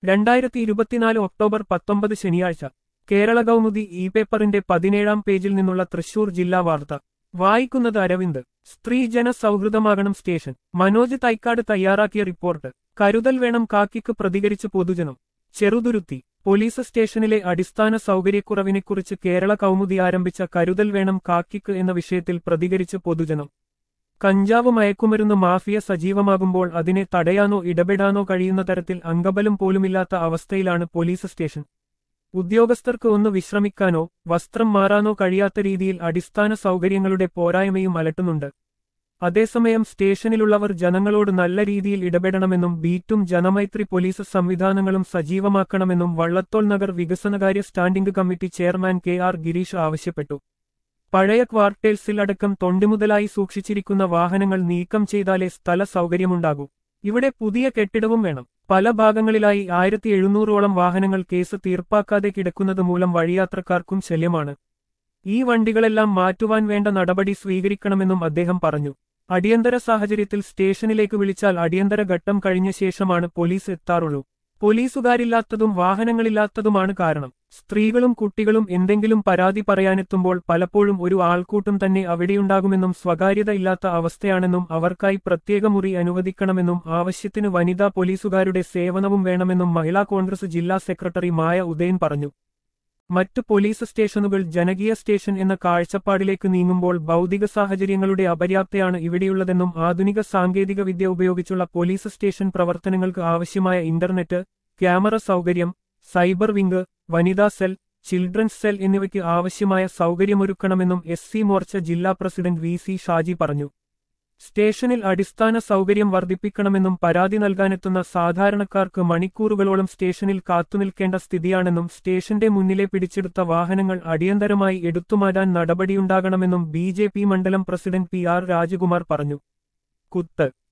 രണ്ടായിരത്തി ഇരുപത്തിനാല് ഒക്ടോബർ പത്തൊമ്പത് ശനിയാഴ്ച കേരള കൗമുദി ഇ പേപ്പറിന്റെ പതിനേഴാം പേജിൽ നിന്നുള്ള തൃശൂർ ജില്ലാ വാർത്ത വായിക്കുന്നത് അരവിന്ദ് സ്ത്രീജന സൗഹൃദമാകണം സ്റ്റേഷൻ മനോജ് തൈക്കാട് തയ്യാറാക്കിയ റിപ്പോർട്ട് കരുതൽ വേണം കാക്കിക്ക് പ്രതികരിച്ച് പൊതുജനം ചെറുതുരുത്തി പോലീസ് സ്റ്റേഷനിലെ അടിസ്ഥാന സൗകര്യക്കുറവിനെക്കുറിച്ച് കേരള കൗമുദി ആരംഭിച്ച കരുതൽ വേണം കാക്കിക്ക് എന്ന വിഷയത്തിൽ പ്രതികരിച്ച് പൊതുജനം കഞ്ചാവ് മയക്കുമരുന്ന് മാഫിയ സജീവമാകുമ്പോൾ അതിനെ തടയാനോ ഇടപെടാനോ കഴിയുന്ന തരത്തിൽ അംഗബലം പോലുമില്ലാത്ത അവസ്ഥയിലാണ് പോലീസ് സ്റ്റേഷൻ ഉദ്യോഗസ്ഥർക്ക് ഒന്ന് വിശ്രമിക്കാനോ വസ്ത്രം മാറാനോ കഴിയാത്ത രീതിയിൽ അടിസ്ഥാന സൗകര്യങ്ങളുടെ പോരായ്മയും അലട്ടുന്നുണ്ട് അതേസമയം സ്റ്റേഷനിലുള്ളവർ ജനങ്ങളോട് നല്ല രീതിയിൽ ഇടപെടണമെന്നും ബീറ്റും ജനമൈത്രി പോലീസ് സംവിധാനങ്ങളും സജീവമാക്കണമെന്നും വള്ളത്തോൾ നഗർ വികസനകാര്യ standing committee chairman K R Girish ആവശ്യപ്പെട്ടു പഴയ ക്വാർട്ടേഴ്സിൽ അടക്കം തൊണ്ടിമുതലായി സൂക്ഷിച്ചിരിക്കുന്ന വാഹനങ്ങൾ നീക്കം ചെയ്താലേ സ്ഥല സൗകര്യമുണ്ടാകൂ ഇവിടെ പുതിയ കെട്ടിടവും വേണം പല ഭാഗങ്ങളിലായി ആയിരത്തി എഴുന്നൂറോളം വാഹനങ്ങൾ കേസ് തീർപ്പാക്കാതെ കിടക്കുന്നത് മൂലം വഴിയാത്രക്കാർക്കും ശല്യമാണ് ഈ വണ്ടികളെല്ലാം മാറ്റുവാൻ വേണ്ട നടപടി സ്വീകരിക്കണമെന്നും അദ്ദേഹം പറഞ്ഞു അടിയന്തര സാഹചര്യത്തിൽ സ്റ്റേഷനിലേക്ക് വിളിച്ചാൽ അടിയന്തര ഘട്ടം കഴിഞ്ഞ ശേഷമാണ് പോലീസ് എത്താറുള്ളൂ പോലീസുകാരില്ലാത്തതും വാഹനങ്ങളില്ലാത്തതുമാണ് കാരണം സ്ത്രീകളും കുട്ടികളും എന്തെങ്കിലും പരാതി പറയാനെത്തുമ്പോൾ പലപ്പോഴും ഒരു ആൾക്കൂട്ടം തന്നെ അവിടെയുണ്ടാകുമെന്നും സ്വകാര്യത ഇല്ലാത്ത അവസ്ഥയാണെന്നും അവർക്കായി പ്രത്യേക മുറി അനുവദിക്കണമെന്നും ആവശ്യത്തിന് വനിതാ പോലീസുകാരുടെ സേവനവും വേണമെന്നും മഹിളാ കോൺഗ്രസ് ജില്ലാ സെക്രട്ടറി മായ ഉദയൻ പറഞ്ഞു മറ്റു പോലീസ് സ്റ്റേഷനുകൾ ജനകീയ സ്റ്റേഷൻ എന്ന കാഴ്ചപ്പാടിലേക്ക് നീങ്ങുമ്പോൾ ഭൗതിക സാഹചര്യങ്ങളുടെ അപര്യാപ്തയാണ് ഇവിടെയുള്ളതെന്നും ആധുനിക സാങ്കേതിക വിദ്യ ഉപയോഗിച്ചുള്ള പോലീസ് സ്റ്റേഷൻ പ്രവർത്തനങ്ങൾക്ക് ആവശ്യമായ ഇന്റർനെറ്റ് ക്യാമറ സൗകര്യം സൈബർ വിംഗ് വനിതാ സെൽ ചിൽഡ്രൻസ് സെൽ എന്നിവയ്ക്ക് ആവശ്യമായ സൗകര്യമൊരുക്കണമെന്നും എസ് സി മോർച്ച ജില്ലാ പ്രസിഡന്റ് വി സി ഷാജി പറഞ്ഞു സ്റ്റേഷനിൽ അടിസ്ഥാന സൗകര്യം വർദ്ധിപ്പിക്കണമെന്നും പരാതി നൽകാനെത്തുന്ന സാധാരണക്കാർക്ക് മണിക്കൂറുകളോളം സ്റ്റേഷനിൽ കാത്തുനിൽക്കേണ്ട സ്ഥിതിയാണെന്നും സ്റ്റേഷന്റെ മുന്നിലെ പിടിച്ചെടുത്ത വാഹനങ്ങൾ അടിയന്തരമായി എടുത്തുമാറ്റാൻ നടപടിയുണ്ടാകണമെന്നും ബി മണ്ഡലം പ്രസിഡന്റ് പി ആർ രാജകുമാർ പറഞ്ഞു കുത്ത്